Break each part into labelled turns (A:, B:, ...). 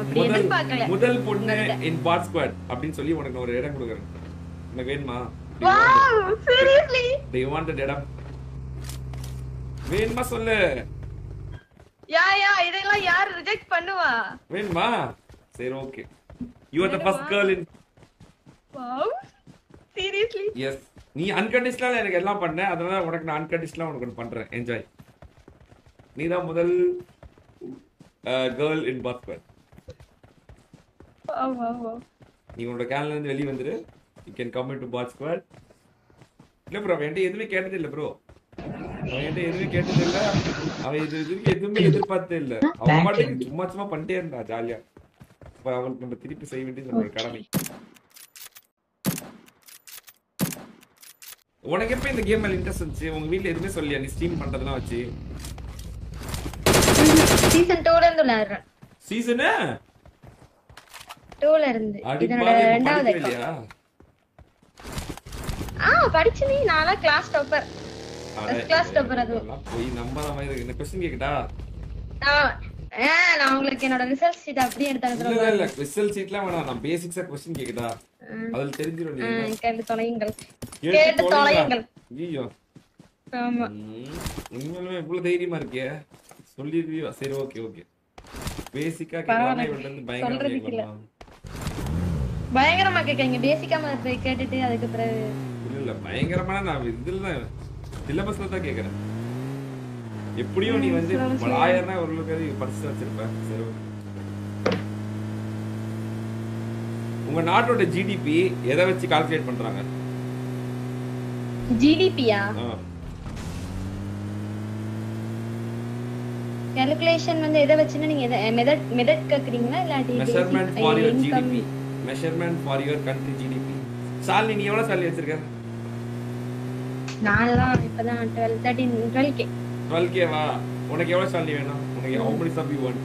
A: அப்படி
B: முதல்
A: எதிர்பார்க்கல
B: முதல் பொண்ணு இன் பாட் ஸ்குவாட் அப்படின்னு சொல்லி உனக்கு நான் ஒரு இடம் கொடுக்குறேன் உனக்கு வேணுமா
A: wow seriously
B: Do you want that இடம் வேணுமா சொல்லு
A: யா யா இதெல்லாம் யார் ரிஜெக்ட் பண்ணுவா
B: வேணுமா சரி okay you are the first girl in
A: wow seriously
B: yes நீ அன்கண்டிஷனலா எனக்கு எல்லாம் பண்ண அதனால உனக்கு நான் அன்கண்டிஷனலா உனக்கு ஒன்று பண்றேன் என்ஜாய் நீ தான் முதல் girl in bad squad
A: wow wow wow
B: நீ உன்னோட கேன்ல இருந்து வெளியே வந்துரு you can come to bad squad இல்ல ப்ரோ அவன் என்கிட்ட எதுவுமே கேட்டது இல்ல ப்ரோ அவன் என்கிட்ட எதுவுமே கேட்டது இல்ல அவன் இது இதுக்கு எதுவுமே எதிர்பார்த்தே இல்ல அவன் பாட்டுக்கு சும்மா சும்மா பண்ணிட்டே இருந்தா ஜாலியா இப்ப அவளுக்கு நம்ம திருப்பி செய்ய வேண்டியது நம்மளோட கடமை உனக்கு எப்ப இந்த கேம் மேல இன்ட்ரெஸ்ட் வந்துச்சு உங்க வீட்ல எதுவுமே சொல்லியா நீ ஸ்ட்ரீம் பண்றதெல்லாம் வச்சு
A: சீசன் 2ல இருந்து விளையாடுறேன்
B: சீசனு
A: 2ல இருந்து இதனோட
B: அடிப்பாவே
A: ரெண்டாவது
B: படிக்கவே
A: account.
B: இல்லையா
A: ஆ படிச்சு நீ நானா class topper First class topper அது.
B: அதெல்லாம் போய் நம்பாத மாதிரி இருக்கு. இந்த கொஸ்டின் கேக்கட்டா
A: நான் ஆ, நான் உங்களுக்கு என்னோட ரிசல்ட் ஷீட் அப்படியே எடுத்து
B: இல்ல
A: அனுப்புறேன்
B: இல்ல ரிசல்ட் ஷீட்லாம் வேணாம் நான் பேசிக்ஸா கொஸ்டின் கேக்கட்டா அதுல தெரிஞ்சிரும் நீ
A: ஆ,
B: என்ன.
A: கேட்டு தொலையுங்கள்
B: கேட்டு
A: கேட்டு
B: தொலைங்களா?
A: தொலையுங்கள்
B: ஐயோ
A: ஆமா
B: ம், உண்மையிலுமே இவ்வளவு தைரியமா இருக்கே சொல்லிருவியோ சரி ஓகே ஓகே பேசிக்கா கேட்கலாமா
A: பரவாயில்ல.
B: இவன்ட்ட இருந்து பயங்கரமா
A: சொல்றதுக்கு இல்ல.
B: கேட்கலாமா
A: பயங்கரமா கேட்கறீங்க பேசிக்கா போய் கேட்டுட்டு அதுக்கு பிறகு
B: இல்ல இல்ல பயங்கரமான நான் இதுல தான் சிலபஸ்ல தான் கேக்குறேன் எப்படியும் நீ வந்து ஆயிரம்னா ஓரளவுக்கு படிச்சு வச்சிருப்ப சரி okay. உங்க நாட்டோட ஜிடிபி எதை வச்சு கால்குலேட் பண்றாங்க
A: ஜிடிபியா
B: ஆ.
A: கால்குலேஷன் வந்து எதை வச்சுன்னா நீங்க எதை மெதட் மெதட் கேக்குறீங்களா இல்லாட்டி
B: measurement for your
A: income?
B: GDP measurement for your country GDP Shalini நீ எவ்வளவு சாலரி வச்சிருக்க
A: நான்லாம் இப்பதான் twelve thirteen twelve K
B: twelve கேவா உனக்கு எவ்வளவு சாலரி வேணும் உனக்கு how many sub you want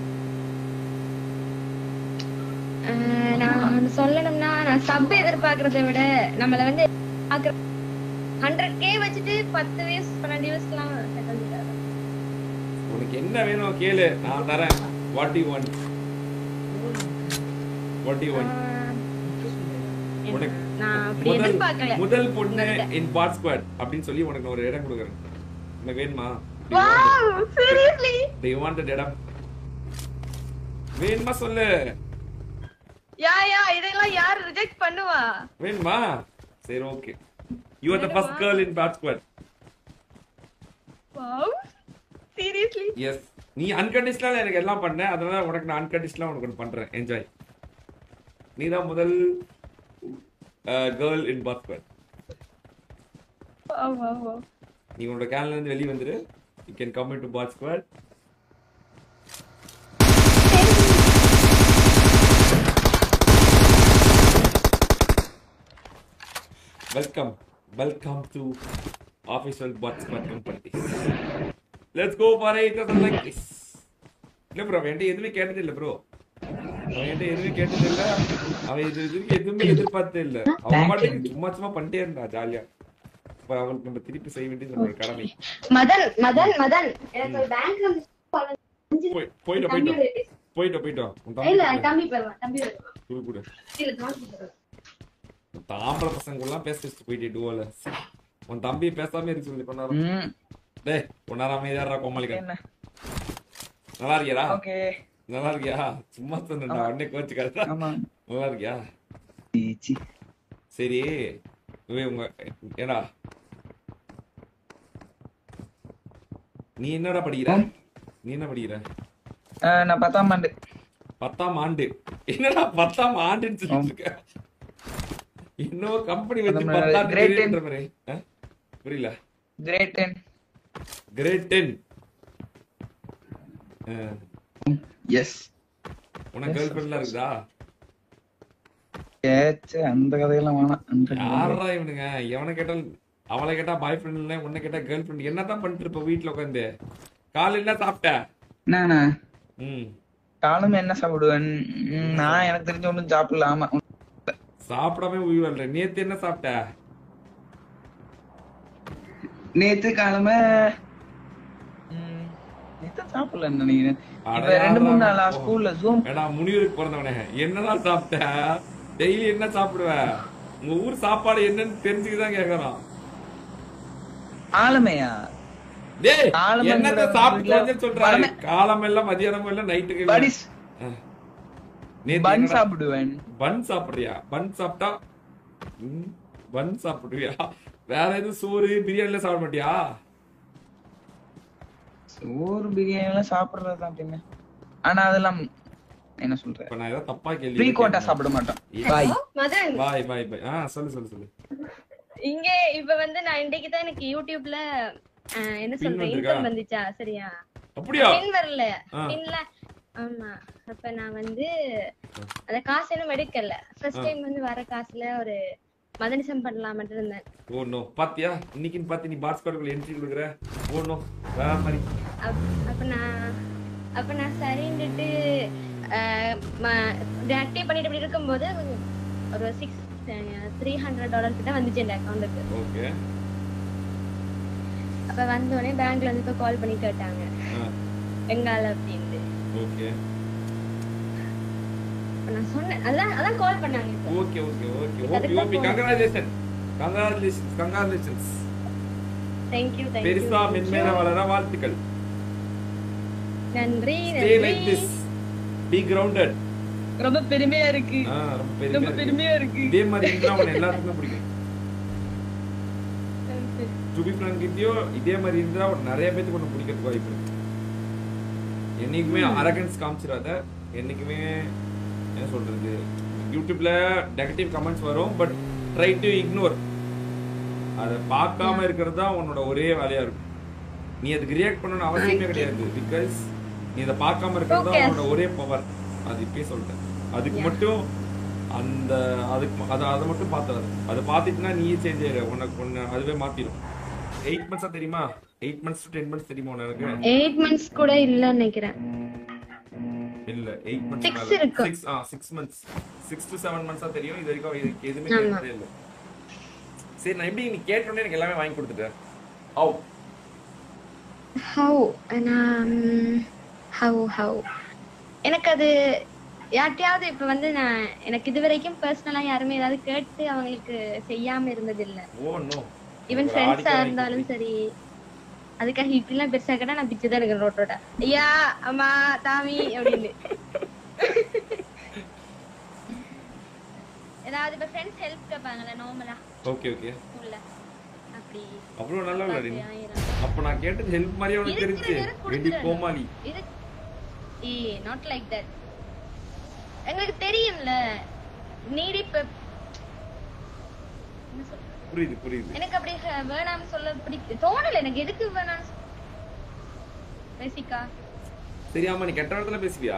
A: நான் சொல்லணும்னா நான் சப் எதிர்பார்க்கறதை விட நம்மள வந்து ஹண்ட்ரட் கே வச்சுட்டு பத்து வயசு பன்னெண்டு வயசுலாம் settle ஆகாது.
B: உனக்கு என்ன வேணும் கேளு நான் தரேன் what you want what you want
A: ah
B: உனக்கு
A: நான் அப்படி
B: முதல்
A: எதிர்பார்க்கல
B: முதல் பொண்ணு இன் பாட் ஸ்குவாட் அப்படின்னு சொல்லி உனக்கு நான் ஒரு இடம் கொடுக்குறேன் உனக்கு வேணுமா
A: wow seriously
B: Do you want that இடம் வேணுமா சொல்லு
A: யா யா இதெல்லாம் யார் ரிஜெக்ட் பண்ணுவா
B: வேணுமா சரி okay you are the first girl in bad squad
A: wow seriously
B: yes நீ அன்கண்டிஷனலா எனக்கு எல்லாம் பண்ண அதனால உனக்கு நான் அன்கண்டிஷனலா உனக்கு ஒன்று பண்றேன் என்ஜாய் நீ தான் முதல் girl in bad squad
A: wow wow wow
B: நீ உன்னோட கேன்ல இருந்து வெளியே வந்துரு you can come to bad squad welcome welcome to official bad squad company let's go for it like this இல்ல ப்ரோ அவன் எதுவுமே கேட்டது இல்ல ப்ரோ அவன் என்கிட்ட எதுவுமே கேட்டது இல்ல அவன் இது இதுக்கு எதுவுமே எதிர்பார்த்தே இல்ல அவன் பாட்டுக்கு சும்மா சும்மா பண்ணிட்டே இருந்தா ஜாலியா இப்ப அவளுக்கு நம்ம திருப்பி செய்ய வேண்டியது நம்மளோட கடமை
A: மதன் மதன் மதன் எனக்கு பேங்க்ல இருந்து
B: போய் போயிட்டோம் போயிட்டோம் போயிட்டோம் போயிட்டோம் உன்
A: இல்ல
B: தம்பி
A: தம்பி பெறுவான் தம்பி பெறுவான்
B: கூட கூட
A: இல்ல தம்பி பெறுவான்
B: தாம்பளை பசங்க எல்லாம் பேச வச்சுட்டு போயிட்டே டூவல உன் தம்பி பேசாம இருக்கு சொல்லி கொண்டாரம்
C: ம்
B: டேய் கொண்டாரம் அமைதியாரா கோமாளிக்கா
C: என்ன
B: நல்லா இருக்கியாடா
C: ஓகே
B: நல்லா இருக்கியா சும்மா சொன்னா உடனே கோச்சுக்காதா
C: ஆமா
B: நல்லா இருக்கியா
C: சி
B: சரி இவன் உங்க ஏடா நீ என்னடா படிக்கிற நீ என்ன படிக்கிற
C: நான் பத்தாம் ஆண்டு
B: பத்தாம் ஆண்டு என்னடா பத்தாம் ஆண்டுன்னு சொல்லிட்டு இருக்க இன்னும் கம்பெனி வச்சு
C: நம்ம
B: பத்தாம்
C: grade
B: degree ன்ற மாதிரி ஆ? புரியல
C: great ten
B: great ten
C: yes
B: உனக்கு கேர்ள் ஃபிரெண்ட்லாம் இருக்குதா
C: ஏச்சு அந்த கதையெல்லாம் வேணாம் அந்த
B: யாரா இவனுங்க எவனை கேட்டாலும் அவளை கேட்டா பாய் ஃப்ரெண்ட் இல்ல உன்னை கேட்டா கேர்ள் ஃப்ரெண்ட் என்னதான் பண்ணிட்டு இருப்ப வீட்டுல உட்காந்து காலையில என்ன சாப்பிட்ட
C: நானா
B: ம்
C: காலம் என்ன சாப்பிடுவேன் ம், நான் எனக்கு தெரிஞ்ச ஒண்ணும் சாப்பிடல ஆமா
B: சாப்பிடாம உயிர் வாழ்ற நேத்து என்ன சாப்பிட்ட
C: நேத்து காலமே ம், சிக்கன் சாப்பிடலன்னு நினைக்கிறேன் இப்ப
B: அட
C: ரெண்டு மூணு
B: யாரா?
C: நாளா
B: ஓ.
C: ஸ்கூல்ல ஜூம்
B: ஏடா முனியூருக்கு பிறந்தவனே என்னடா சாப்பிட்ட டெய்லி என்ன சாப்பிடுவ உங்க ஊர் சாப்பாடு என்னன்னு தெரிஞ்சுக்கிதான் கேக்குறான்
C: ஆளுமையா
B: டேய்
C: காலமே
B: என்னத்த
C: கூட
B: சாப்பிட்டு
C: வீட்ல
B: வந்து சொல்றாரு
C: பழமே-
B: காலம் எல்லாம் மதியானம் எல்லாம் நைட்டுக்கு
C: படிஸ்
B: நேத்து
C: பன்
B: என்னடா-
C: சாப்பிடுவேன்
B: பன் சாப்பிடுறியா பன் சாப்பிட்டா ம், பன் சாப்பிடுவியா வேற எதுவும் சோறு பிரியாணில சாப்பிட மாட்டியா
C: சோறு பிரியாணி எல்லாம் சாப்பிடுறதுதான் பின்ன ஆனா அதெல்லாம் என்ன சொல்ற
B: இப்ப நான் ஏதாவது தப்பா கேள்வி
C: ப்ரீ கோட்டா சாப்பிட மாட்டோம் பாய்
A: மதன்
B: பாய் பாய் பாய் ஆ சொல்லு சொல்லு சொல்லு
A: இங்க இப்ப வந்து நான் இன்னைக்கு தான் எனக்கு யூடியூப்ல அஹ், என்ன
B: Pin
A: சொல்றேன்
B: வந்திருக்கா?
A: இன்கம் வந்துச்சா சரியா
B: அப்படியா
A: பின் வரல
B: ஆ.
A: பின்ல ஆமா அப்ப நான் வந்து அந்த காசு இன்னும் எடுக்கல ஃபர்ஸ்ட் டைம் வந்து வர காசுல ஒரு மதனிசம் பண்ணலாம்னு இருந்தேன்
B: ஓ நோ பாத்தியா இன்னைக்குன்னு பார்த்து நீ பாட்ஸ் கார்டுக்குள்ள என்ட்ரி கொடுக்குற ஓ நோ வேற மாதிரி
A: அப்- அப்ப நான் அப்ப நான் சரின்னுட்டு ஆக்டிவ் பண்ணிட்டு இப்படி இருக்கும்போது ஒரு சிக்ஸ் த்ரீ ஹண்ட்ரட் டாலர் கிட்ட வந்துச்சு என் அக்கௌண்ட்டுக்கு
B: ஓகே
A: அப்ப வந்த உடனே பேங்க்ல இருந்து இப்ப கால் பண்ணி கேட்டாங்க எங்கால அப்படின்ட்டு
B: ஓகே
A: அப்ப நான் சொன்னேன் அதான் அதான் கால் பண்ணாங்க இப்போ
B: ஓகே ஓகே ஓகே
A: அதுக்கு
B: ஓகே ஓகே
A: தான்
B: கங்க்ராச்சுலேஷன் கங்க்ராச்சுலேஷன் கங்க்ராச்சுலேஷன்ஸ்
A: தேங்க்யூ
B: பெருசா
A: தேங்க்யூ
B: மென்மேல வளர வாழ்த்துக்கள்
A: நன்றி
B: ஸ்டே லைக்
A: நன்றி
B: திஸ் பி கிரவுண்டட்
A: ரொம்ப பெருமையா இருக்கு
B: ஆ ரொம்ப
A: ரொம்ப
B: பெருமையா இருக்கு.
A: பெருமையா இருக்கு
B: இதே மாதிரி இருந்தா அவன் எல்லாருக்குமே பிடிக்கும் to be frank with you இதே மாதிரி இருந்தா அவன் நிறைய பேத்துக்கு ஒன்று பிடிக்கிறதுக்கு வாய்ப்பு இருக்கு என்னைக்குமே அரகன்ஸ் காமிச்சிடாத என்னைக்குமே என்ன சொல்றது யூடியூப்ல நெகட்டிவ் கமெண்ட்ஸ் வரும் பட் ட்ரை டு இக்னோர் அதை பார்க்காம இருக்கிறது தான் உன்னோட ஒரே வேலையா இருக்கும் நீ அதுக்கு ரியாக்ட் பண்ணணும்னு அவசியமே கிடையாது பிகாஸ் நீ அதை பார்க்காம இருக்கிறது தான்
A: Focus.
B: உன்னோட ஒரே பவர் அது இப்பயே சொல்லிட்டேன் அதுக்கு மட்டும் அந்த அதுக்கு அதை அதை மட்டும் பார்த்தாது அதை பார்த்துட்டுனா நீயே சேஞ்ச் ஆயிரு உனக்கு ஒன்று அதுவே மாத்திடும் எயிட் மந்த்ஸா தெரியுமா எயிட் மந்த்ஸ் டென் மந்த்ஸ் தெரியுமா உனக்கு
A: எயிட் மந்த்ஸ் கூட இல்ல நினைக்கிறேன்
B: இல்ல எயிட்
A: Six
B: மந்த்ஸ்
A: இருக்கும்.
B: Six ah six months six to seven மந்த்ஸா தெரியும் இது வரைக்கும் இதுக்கு எதுவுமே
A: ஆமா.
B: கேட்டதே இல்ல சரி நான் எப்படி நீ கேட்டோன்னே எனக்கு எல்லாமே வாங்கி கொடுத்துட்டேன் ஹவு
A: ஹவு நான் ஹவு ஹவு எனக்கு அது யார்கிட்டயாவது இப்ப வந்து நான் எனக்கு இது வரைக்கும் பர்சனலா யாருமே ஏதாவது கேட்டு அவங்களுக்கு செய்யாம இருந்தது இல்ல
B: ஓ நோ
A: ஈவன் ஃப்ரெண்ட்ஸா இருந்தாலும் சரி அதுக்காக இப்படிலாம் பெருசா கேட்டா நான் பிச்சு தான் இருக்கேன் ரோட்டோட ஐயா அம்மா தாமி அப்படின்னு ஏதாவது இப்ப ஃப்ரெண்ட்ஸ் ஹெல்ப் கேட்பாங்கல்ல நார்மலா
B: ஓகே ஓகே
A: ஸ்கூல்ல அப்படி
B: அவ்வளவு நல்லா இல்ல நீ
A: ஆயிரம்
B: அப்ப நான் கேட்டது ஹெல்ப் மாதிரி அவனுக்கு
A: இருக்கிற
B: தெரிஞ்சு
A: நேரம்
B: வெடி
A: கொடுத்துடணும்.
B: கோமாளி
A: இது ஏ நாட் லைக் தட் எங்களுக்கு தெரியும்ல நீடி இப்ப என்ன சொல்றது?
B: புரியுது புரியுது
A: எனக்கு அப்படி ஹ- வேணாம்னு சொல்ல பிடிக்க தோணல எனக்கு எதுக்கு வேணாம்னு சொ- பேசிக்கா
B: சரி ஆமா நீ கெட்ட இடத்துல பேசுவியா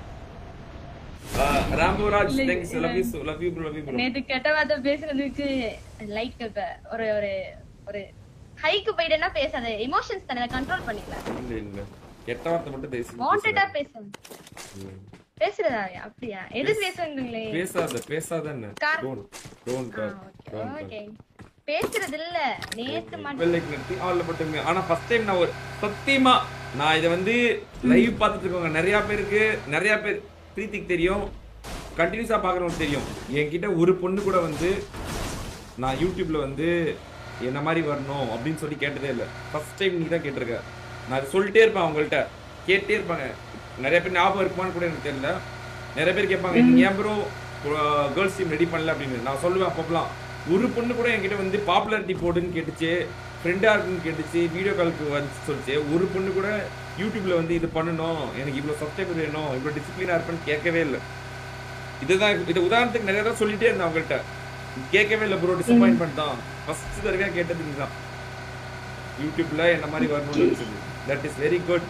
B: ராம்புராஜ் thanks love you love you bro love you bro
A: நேத்து கெட்ட வார்த்தை பேசுறதுக்கு லைக் இப்ப ஒரு ஒரு ஒரு ஹைக்கு போயிட்டேன்னா பேசாத எமோஷன்ஸ் தானே கண்ட்ரோல் பண்ணிக்கல
B: இல்ல இல்ல கெட்ட வார்த்தை மட்டும் பேசி
A: வாண்டடா பேசுறேன்
B: ம்.
A: பேசுறதா அப்படியா எது பேசுறீங்களே
B: பேசாத பேசாத என்ன
A: கார்-
B: டோன்ட் டோன்ட்
A: ஓகே பேசுறது இல்ல நேத்து மட்டும்
B: வெள்ளைக்கு நிறுத்தி ஆள்ல போட்டுங்க ஆனா ஃபர்ஸ்ட் டைம் நான் ஒரு சத்தியமா நான் இதை வந்து லைவ் பார்த்துட்டு இருக்கவங்க நிறைய பேருக்கு நிறைய பேர் பிரீத்திக்கு தெரியும் கண்டினியூஸா பாக்குறவங்களுக்கு தெரியும் என்கிட்ட ஒரு பொண்ணு கூட வந்து நான் யூடியூப்ல வந்து என்ன மாதிரி வரணும் அப்படின்னு சொல்லி கேட்டதே இல்லை ஃபர்ஸ்ட் டைம் நீ தான் கேட்டிருக்க நான் அதை சொல்லிட்டே இருப்பேன் அவங்கள்ட்ட கேட்டே இருப்பாங்க நிறைய பேர் ஞாபகம் இருக்குமான்னு கூட எனக்கு தெரியல நிறைய பேர் கேட்பாங்க நீங்க ஏன் ப்ரோ கேர்ள்ஸ் டீம் ரெடி பண்ணல அப்படின்னு நான் சொல்லுவேன் அப்பப்பலாம் ஒரு பொண்ணு கூட என்கிட்ட வந்து பாப்புலாரிட்டி போடுன்னு கேட்டுச்சு ஃப்ரெண்டா இருக்குன்னு கேட்டுச்சு வீடியோ காலுக்கு வந்து சொல்லிச்சு ஒரு பொண்ணு கூட யூடியூப்ல வந்து இது பண்ணணும் எனக்கு இவ்வளோ சப்ஸ்கிரைபர் வேணும் இவ்வளோ டிசிப்ளினா இருப்பேன்னு கேட்கவே இல்லை இதுதான் இது உதாரணத்துக்கு நிறைய தடவை சொல்லிட்டே இருந்தேன் அவங்கள்ட்ட கேட்கவே இல்லை ப்ரோ டிசப்பாயின்மெண்ட் தான் ஃபர்ஸ்ட் தடவையா கேட்டது இதுதான் யூடியூப்ல என்ன மாதிரி வரணும்னு சொல்லி தட் இஸ் வெரி குட்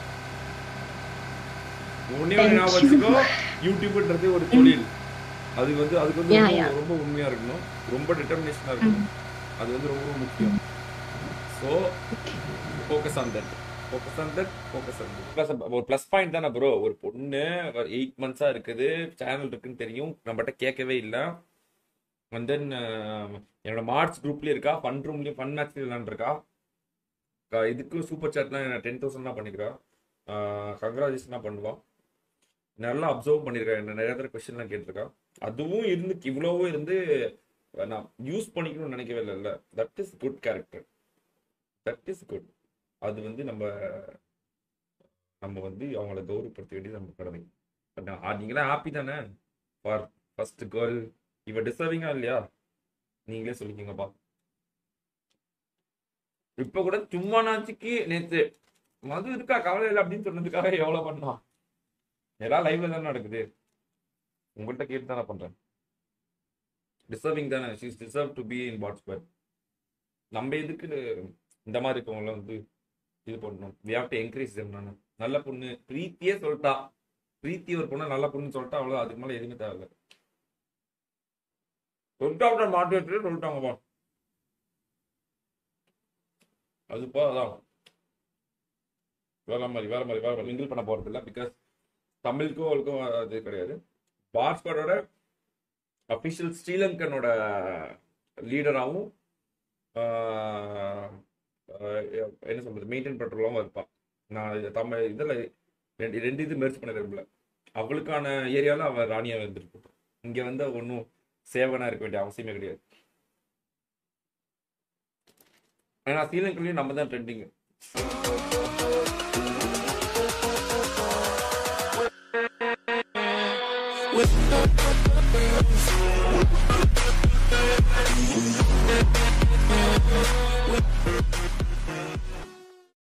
B: ஒன்னே ஒன்று ஞாபகம் வச்சுக்கோ யூடியூப்ன்றது ஒரு தொழில் அது வந்து அதுக்கு வந்து
A: Yeah,
B: ரொம்ப-
A: yeah.
B: ரொம்ப உண்மையா இருக்கணும் ரொம்ப டிட்டர்மினேஷனா இருக்கணும் அது வந்து ரொம்ப ரொம்ப முக்கியம் so focus on that focus on that focus on that plus ஒரு ப்ளஸ் பாயிண்ட் தானே ப்ரோ ஒரு பொண்ணு எயிட் மந்த்ஸாக இருக்குது சேனல் இருக்குன்னு தெரியும் நம்மகிட்ட கேட்கவே இல்லை அண்ட் தென் என்னோட மார்ச் குரூப்லேயும் இருக்கா ஃபன் ரூம்லேயும் ஃபன் மேட்ச் விளாண்டுருக்கா இதுக்கு சூப்பர் சாட்லாம் டென் தௌசண்ட் தான் பண்ணிக்கிறா கங்க்ராச்சுலேஷனாக பண்ணுவான் நல்லா அப்சர்வ் பண்ணியிருக்கேன் என்ன நிறைய தடவை கொஸ்டின்லாம் கேட்டிருக்கான் அதுவும் இருந்து இவ்வளவும் இருந்து நான் யூஸ் பண்ணிக்கணும்னு நினைக்கவே இல்லைல்ல that is good character that is good அது வந்து நம்ம நம்ம வந்து அவங்கள கௌரவப்படுத்த வேண்டியது நம்ம கடமை But நான் நீங்களே ஹாப்பி தானே ஃபார் ஃபர்ஸ்ட் கேர்ள் இவ டிசர்விங்கா இல்லையா நீங்களே சொல்லிக்கோங்கப்பா இப்ப கூட சும்மா நாச்சுக்கு நேத்து மது இருக்கா கவலை இல்லை அப்படின்னு சொன்னதுக்காக எவ்வளவு பண்ணா எல்லாம் லைவ்ல தானே நடக்குது உங்கள்கிட்ட கேட்டு தானே பண்றேன் டிசர்விங் தானே she's deserve to be in what's but நம்ம எதுக்கு இந்த மாதிரி இருக்கவங்கள வந்து இது பண்ணணும் வி ஹாவ் டு என்கரேஜ் நானு நல்ல பொண்ணு பிரீத்தியே சொல்லிட்டா பிரீத்தி ஒரு பொண்ணு நல்ல பொண்ணு சொல்லிட்டா அவ்வளோ அதுக்கு மேலே எதுவுமே தேவையில்ல சொல்லிட்டா மாட்டு வச்சுட்டு சொல்லிட்டாங்கப்பா அதுப்பா அதான் வேற மாதிரி வேற மாதிரி வேற மாதிரி மிங்கிள் பண்ண போறது இல்லை பிகாஸ் தமிழுக்கும் அவளுக்கும் அது கிடையாது பாஸ்கரோட அஃபிஷியல் ஸ்ரீலங்கனோட லீடராகவும் என்ன சொல்றது மெயின்டைன் பண்றவங்களும் இருப்பான் நான் இது தமிழ் இதில் ரெண்டு ரெண்டு இது மெர்ச் பண்ண விரும்பல அவளுக்கான ஏரியாவில் அவள் ராணியாக இருந்திருக்கும் இங்கே வந்து ஒன்றும் சேவகனா இருக்க வேண்டிய அவசியமே கிடையாது ஏன்னா ஸ்ரீலங்கன்லையும் நம்ம தான் ட்ரெண்டிங்
D: With